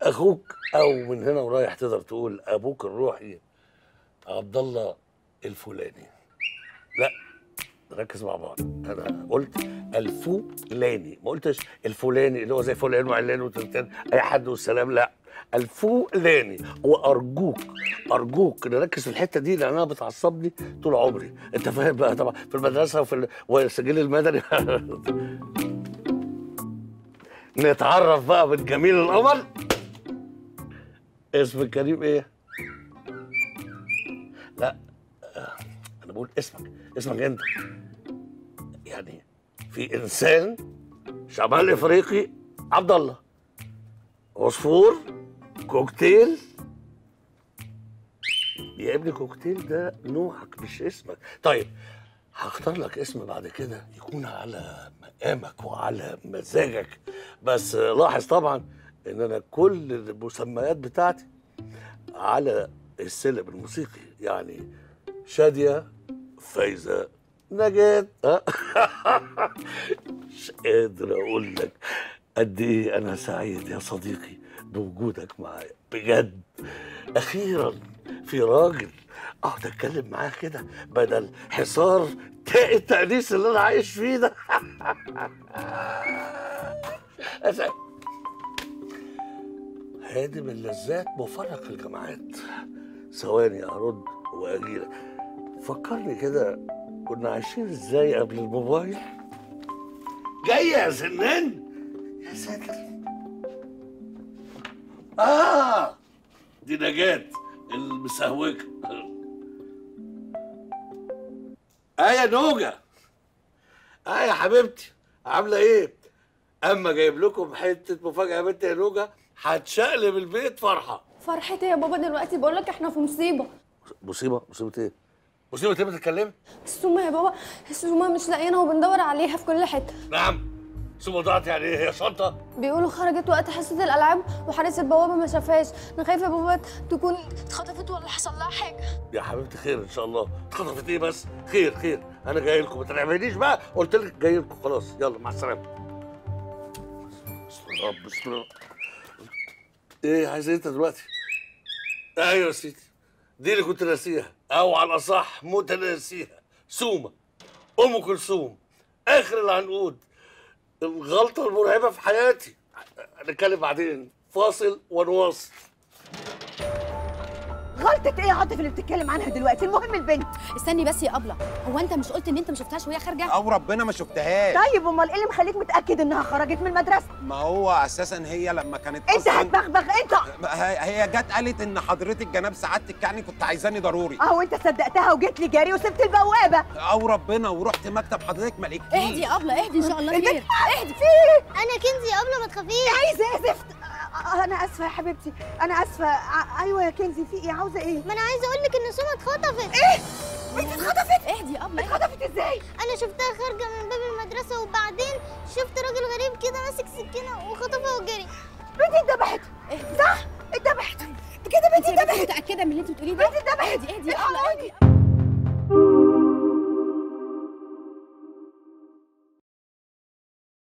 اخوك او من هنا ورايح تقدر تقول ابوك الروحي عبد الله الفلاني لا ركز مع بعض انا قلت الفلاني ما قلتش الفلاني اللي هو زي فلان وعلان وتلتان اي حد والسلام لا الفلاني وارجوك ارجوك نركز في الحته دي لانها بتعصبني طول عمري انت فاهم بقى طبعا في المدرسه وفي ال- والسجل المدني نتعرف بقى من جميل القمر اسمك كريم ايه؟ لا آه، انا بقول اسمك اسمك انت يعني في انسان شمال افريقي عبد الله عصفور كوكتيل يا ابني كوكتيل ده نوعك مش اسمك طيب هختار لك اسم بعد كده يكون على مقامك وعلى مزاجك بس لاحظ طبعا ان انا كل المسميات بتاعتي على السلم الموسيقي يعني شادية فايزة نجاة ها؟ مش قادر اقول لك قد ايه انا سعيد يا صديقي بوجودك معايا بجد اخيرا في راجل اقعد اتكلم معاه كده بدل حصار تاء التأنيس اللي انا عايش فيه ده أسعد. هادم اللذات مفرق الجماعات ثواني ارد واجيلك فكرني كده كنا عايشين ازاي قبل الموبايل جاي يا زنان يا ساتر اه دي نجاة المسهوكة اه يا نوجة اه يا حبيبتي عاملة ايه؟ اما جايب لكم حتة مفاجأة يا بنت يا نوجة هتشقلب البيت فرحة فرحتي يا بابا دلوقتي بقول لك احنا في مصيبه مصيبة مصيبة ايه؟ مصيبة ايه بتتكلمي؟ السومه يا بابا السومه مش لاقيينها وبندور عليها في كل حته نعم سوبر ضاعت يعني ايه هي شنطة؟ بيقولوا خرجت وقت حصه الالعاب وحارس البوابه ما شافهاش انا خايفه يا بابا تكون اتخطفت ولا حصل لها حاجه يا حبيبتي خير ان شاء الله اتخطفت ايه بس خير خير انا جاي لكم ما تنعمليش بقى قلت لك جاي لكم خلاص يلا مع السلامه بسم الله بسم الله ايه عايز إيه انت دلوقتي ايوه يا سيدي دي اللي كنت ناسيها او على الاصح متناسيها سومه ام كلثوم اخر العنقود الغلطه المرعبه في حياتي هنتكلم بعدين فاصل ونواصل غلطة ايه يا عاطف اللي بتتكلم عنها دلوقتي المهم البنت استني بس يا ابله هو انت مش قلت ان انت ما شفتهاش وهي خارجه او ربنا ما شفتهاش طيب امال ايه اللي مخليك متأكد انها خرجت من المدرسة ما هو اساسا هي لما كانت انت هتبغبغ انت هي هي جت قالت ان حضرتك جناب سعادتك يعني كنت عايزاني ضروري اهو انت صدقتها وجيت لي جري وسبت البوابة او ربنا ورحت مكتب حضرتك ما لقيتكيش اهدي يا ابله اهدي ان شاء الله البنت خير اهدي في ايه انا كنزي يا ابله ما تخافيش عايزة ايه زفت آه، انا اسفة يا حبيبتي انا اسفة ع- ايوه يا كنزي في ايه عاوزة ايه ما انا عايزه اقول لك ان سوما اتخطفت بنت اتخطفت اهدي يا ابله اتخطفت ازاي انا شفتها خارجه من باب المدرسه وبعدين شفت راجل غريب كده ماسك سكينه وخطفها وجري بنتي اتذبحت صح اتذبحت بكده بنتي انت اتذبحت متاكده من اللي انت بتقوليه ده بنتي اتذبحت اهدي اهدي يا ابله اهدي